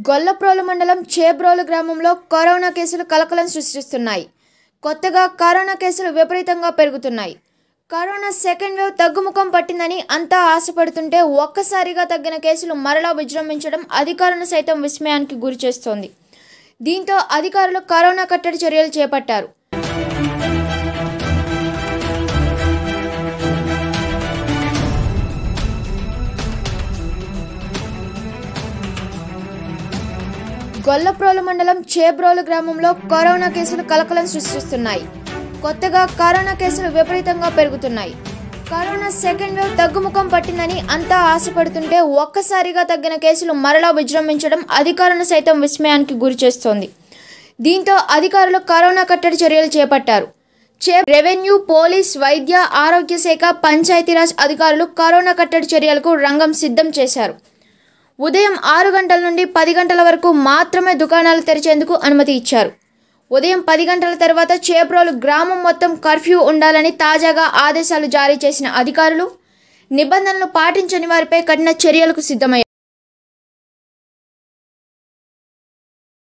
గొల్లప్రోలు మండలం చేబ్రోలు గ్రామంలో కరోనా కేసులు కలకలం సృష్టిస్తున్నాయి కొత్తగా కరోనా కేసులు విపరీతంగా పెరుగుతున్నాయి కరోనా సెకండ్ వేవ్ తగ్గుముఖం పట్టిందని అంతా ఆశపడుతుంటే ఒక్కసారిగా తగ్గిన కేసులు మరలా విజృంభించడం అధికారులను సైతం విస్మయానికి గురిచేస్తోంది దీంతో అధికారులు కరోనా కట్టడి చర్యలు చేపట్టారు గొల్లప్రోలు మండలం చేబ్రోలు గ్రామంలో కరోనా కేసులు కలకలం సృష్టిస్తున్నాయి కొత్తగా కరోనా కేసులు విపరీతంగా పెరుగుతున్నాయి కరోనా సెకండ్ వేవ్ తగ్గుముఖం పట్టిందని అంతా ఆశపడుతుంటే ఒక్కసారిగా తగ్గిన కేసులు మరలా విజృంభించడం అధికారులను సైతం విస్మయానికి గురిచేస్తోంది దీంతో అధికారులు కరోనా కట్టడి చర్యలు చేపట్టారు చే రెవెన్యూ పోలీస్ వైద్య ఆరోగ్య శాఖ పంచాయతీరాజ్ అధికారులు కరోనా కట్టడి చర్యలకు రంగం సిద్ధం చేశారు ఉదయం ఆరు గంటల నుండి పది గంటల వరకు మాత్రమే దుకాణాలు తెరిచేందుకు అనుమతి ఇచ్చారు ఉదయం పది గంటల తర్వాత చేబ్రోలు గ్రామం మొత్తం కర్ఫ్యూ ఉండాలని తాజాగా ఆదేశాలు జారీ చేసిన అధికారులు నిబంధనలు పాటించని వారిపై కఠిన చర్యలకు సిద్ధమయ్యారు